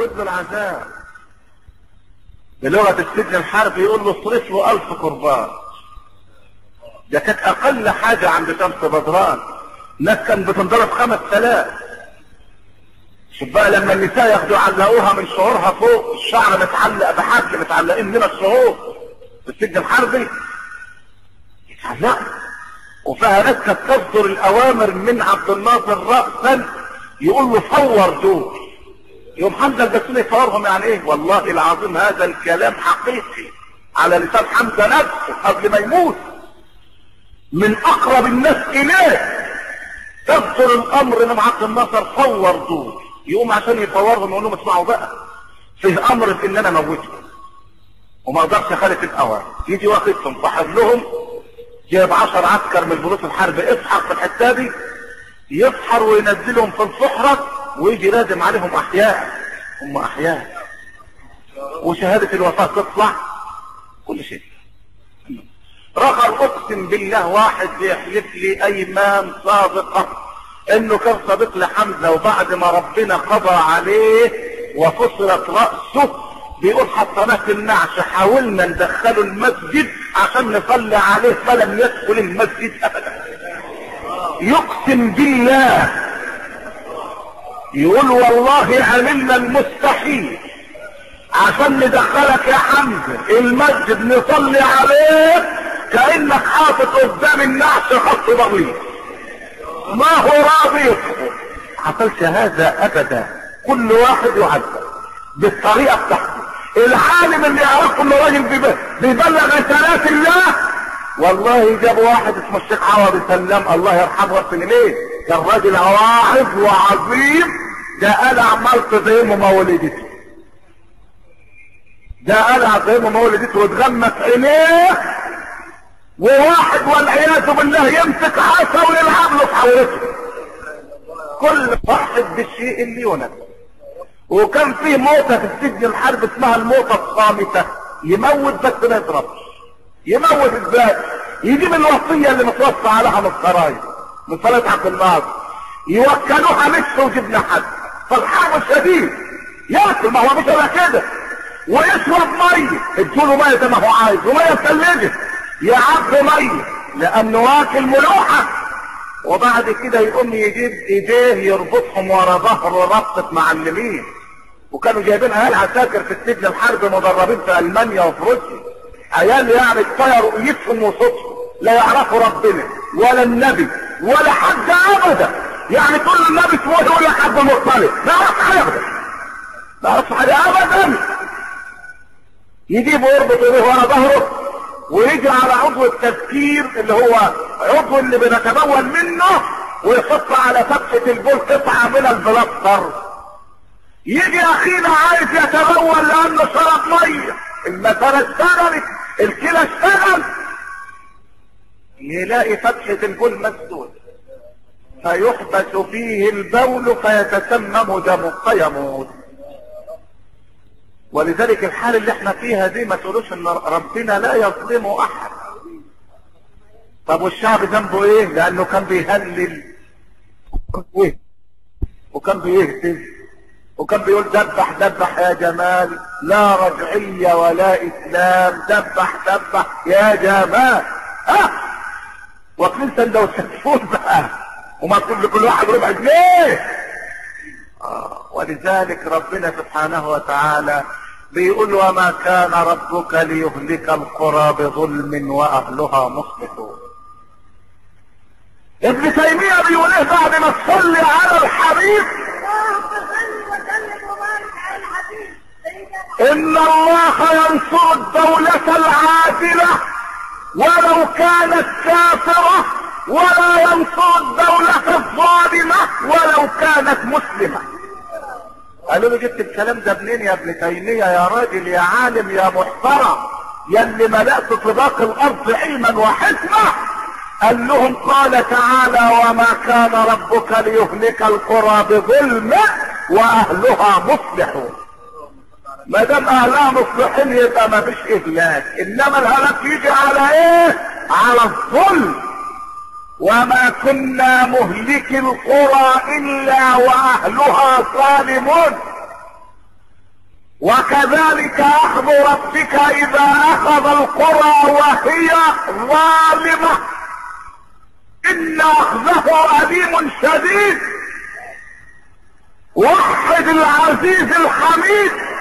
زود له العذاب بلغة السجن الحربي يقول له اصرف له ألف قربان ده كانت أقل حاجة عند شمس بدران ناس كان بتنضرب خمس تلاف شوف بقى لما النساء ياخدوا يعلقوها من شعورها فوق الشعر متعلق بحبل متعلقين من الشعور في السجن الحربي يتعلقوا وفيها ناس كانت تصدر الاوامر من عبد الناصر راسا يقول له صور دول يوم حمزه البسوني يصورهم يعني ايه والله العظيم هذا الكلام حقيقي على لسان حمزه نفسه قبل ما يموت من اقرب الناس اليه تصدر الامر من عبد الناصر صور دول يقوم عشان يصورهم يقول لهم اسمعوا بقى فيه امر في ان انا اموتهم وما اقدرش اخالف الاوامر يجي واخدهم صاحب لهم جايب عشر عسكر من جنود الحرب اصحى في الحته دي يسحر وينزلهم في الصحراء ويجي رادم عليهم احياء هم احياء وشهادة الوفاة تطلع كل شيء رخر اقسم بالله واحد بيحلف لي ايمان صادقة انه كان صديق لحمزة وبعد ما ربنا قضى عليه وفصلت رأسه بيقول حطيناه في النعش حاولنا ندخله المسجد عشان نصلي عليه فلم يدخل المسجد ابدا يقسم بالله يقول والله عملنا المستحيل عشان ندخلك يا حمزة المسجد نصلي عليه كأنك حاطط قدام النعش خط بغيض ما هو راضي يدخل حصلش هذا ابدا كل واحد يعذب بالطريقة بتاعته العالم اللي يعرفه انه راجل بيبلغ رسالات الله والله جاب واحد اسمه الشيخ عوض سلام الله يرحمه ويحسن اليه كان راجل واعظ وعظيم ده قلع ملط زي ما ولدته ده قلع زي ما ولدته واتغمس عينيه وواحد والعياذ بالله يمسك عصا ويلعب له في حورته كل واحد بالشيء اللي يناسبه وكان فيه موتة في السجن الحرب اسمها الموتة الصامتة يموت بس ما يضربش يموت ازاي يجيب الوصية اللي متوصى عليها من السرايا من صلاة عبد الناصر يوكلوها مش وجبنا حد فالحرب الشديد ياكل ما هو مش الا كده ويشرب مية ادوله مية زي ما هو عايز ومية مثلجة يعبي مية لانه واكل ملوحة وبعد كده يقوم يجيب ايديه يربطهم ورا ظهره ربطة معلمين وكانوا جايبين عيال عساكر في السجن الحرب مدربين في المانيا وفي روسيا عيال يعني اتطيروا ايدهم وصوتهم لا يعرفوا ربنا ولا النبي ولا حد ابدا يعني كل النبي اسمه يقول لك حد مختلف ما يعرفش حاجه ابدا ما يعرفش حاجه ابدا يجيبوا يربطوا ايديه ورا ظهره ويجي على عضو التذكير اللي هو عضو اللي بنتبول منه ويحط على فتحة البول قطعة من البلاستر يجي اخينا عايز يتبول لانه شرب ميه المثانة اشتغلت الكلى اشتغل يلاقي فتحة البول مسدود فيحبس فيه البول فيتسمم دمه فيموت ولذلك الحال اللي احنا فيها دي ما تقولوش ان ربنا لا يظلم احد طب والشعب ذنبه ايه لانه كان بيهلل وكان بيهتف وكان بيقول دبح دبح يا جمال لا رجعية ولا اسلام دبح دبح يا جمال ها واكلين سندوتشات فول بقى ومطلوب لكل واحد ربع جنيه آه ولذلك ربنا سبحانه وتعالى بيقول وما كان ربك ليهلك القرى بظلم واهلها مصلحون ابن تيمية بيقول ايه بعد ما تصلي على الحبيب ان الله ينصر الدولة العادلة ولو كانت كافرة ولا ينصر الدولة الظالمة ولو كانت مسلمة قالوا له جبت الكلام ده منين يا ابن تيمية يا راجل يا عالم يا محترم يا اللي ملأت طباق الارض علما وحكمة قال لهم قال تعالى وما كان ربك ليهلك القرى بظلم واهلها مصلحون ما دام اهلها مصلحين يبقى ما فيش اهلاك انما الهلاك يجي على ايه على الظلم وما كنا مهلك القرى الا واهلها ظالمون وكذلك اخذ ربك اذا اخذ القرى وهي ظالمة ان اخذه اليم شديد وحد العزيز الحميد